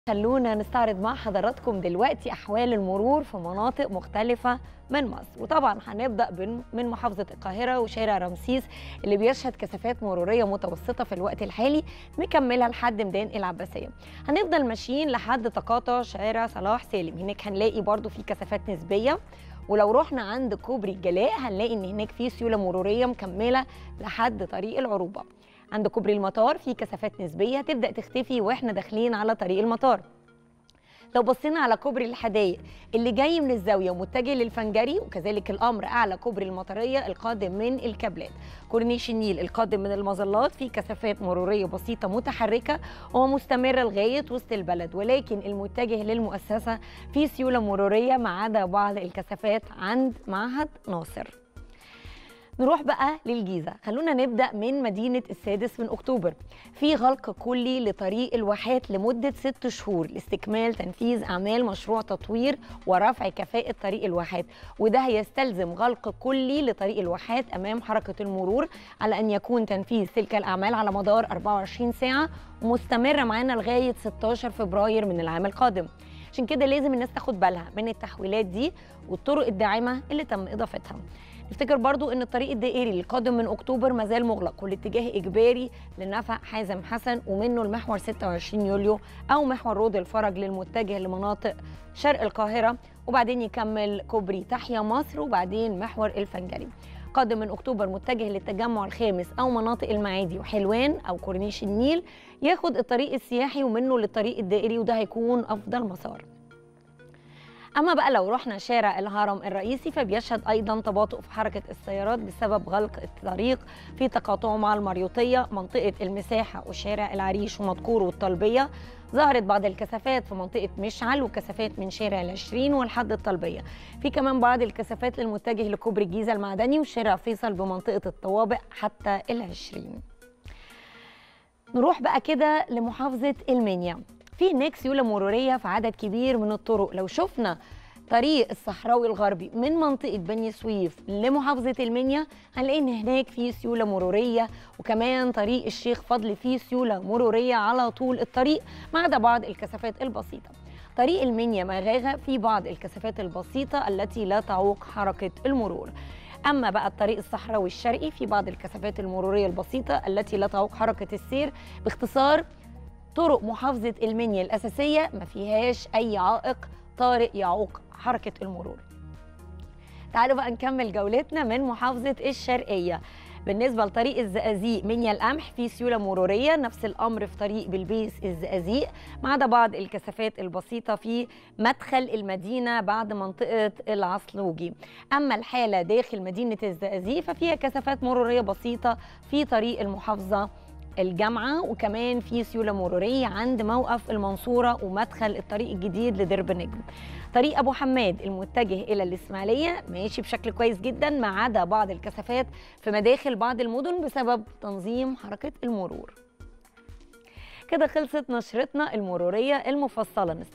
خلونا نستعرض مع حضراتكم دلوقتي أحوال المرور في مناطق مختلفة من مصر وطبعا هنبدأ بن- من محافظة القاهرة وشارع رمسيس اللي بيشهد كثافات مرورية متوسطة في الوقت الحالي مكملة لحد ميدان العباسية هنفضل ماشيين لحد تقاطع شارع صلاح سالم هناك هنلاقي برضو في كثافات نسبية ولو رحنا عند كوبري الجلاء هنلاقي ان هناك في سيولة مرورية مكملة لحد طريق العروبة عند كوبري المطار في كثافات نسبيه تبدا تختفي واحنا داخلين على طريق المطار لو بصينا على كوبري الحدائق اللي جاي من الزاويه ومتجه للفنجري وكذلك الامر اعلى كوبري المطريه القادم من الكابلات كورنيش النيل القادم من المظلات في كثافات مروريه بسيطه متحركه ومستمره لغايه وسط البلد ولكن المتجه للمؤسسه في سيوله مروريه ما عدا بعض الكثافات عند معهد ناصر نروح بقى للجيزة خلونا نبدأ من مدينة السادس من أكتوبر في غلق كلي لطريق الواحات لمدة ست شهور لاستكمال تنفيذ أعمال مشروع تطوير ورفع كفاءة طريق الواحات وده هيستلزم غلق كلي لطريق الواحات أمام حركة المرور على أن يكون تنفيذ تلك الأعمال على مدار 24 ساعة ومستمرة معانا لغاية 16 فبراير من العام القادم عشان كده لازم الناس تاخد بالها من التحويلات دي والطرق الداعمة اللي تم إضافتها نفتكر برضو ان الطريق الدائري القادم من اكتوبر مازال مغلق والاتجاه اجباري لنفق حازم حسن ومنه المحور 26 يوليو او محور رود الفرج للمتجه لمناطق شرق القاهره وبعدين يكمل كوبري تحيا مصر وبعدين محور الفنجري قادم من اكتوبر متجه للتجمع الخامس او مناطق المعادي وحلوان او كورنيش النيل ياخد الطريق السياحي ومنه للطريق الدائري وده هيكون افضل مسار اما بقى لو رحنا شارع الهرم الرئيسي فبيشهد ايضا تباطؤ في حركه السيارات بسبب غلق الطريق في تقاطعه مع المريوطيه منطقه المساحه وشارع العريش ومدكور والطلبيه ظهرت بعض الكثافات في منطقة مشعل وكثافات من شارع العشرين والحد الطلبية في كمان بعض الكثافات للمتجه لكوبري الجيزة المعدني وشارع فيصل بمنطقة الطوابق حتى العشرين نروح بقى كده لمحافظة المنيا في هناك سيولة مرورية في عدد كبير من الطرق لو شفنا طريق الصحراوي الغربي من منطقة بني سويف لمحافظة المنيا هنلاقي ان هناك في سيولة مرورية وكمان طريق الشيخ فضل فيه سيولة مرورية على طول الطريق ما عدا بعض الكثافات البسيطة طريق المنيا مغاغة في بعض الكثافات البسيطة التي لا تعوق حركة المرور أما بقى الطريق الصحراوي الشرقي في بعض الكثافات المرورية البسيطة التي لا تعوق حركة السير باختصار طرق محافظة المنيا الأساسية ما فيهاش أي عائق طارئ يعوق حركة المرور تعالوا بقى نكمل جولتنا من محافظة الشرقية بالنسبة لطريق الزقازيق منيا القمح في سيولة مرورية نفس الأمر في طريق بلبيس الزقازيق ما عدا بعض الكثافات البسيطة في مدخل المدينة بعد منطقة العصلوجي أما الحالة داخل مدينة الزقازيق ففيها كثافات مرورية بسيطة في طريق المحافظة الجامعة وكمان في سيولة مرورية عند موقف المنصورة ومدخل الطريق الجديد لدرب نجم طريق أبو حماد المتجه إلى الإسماعيلية ماشي بشكل كويس جدا ما عدا بعض الكثافات في مداخل بعض المدن بسبب تنظيم حركة المرور كده خلصت نشرتنا المرورية المفصلة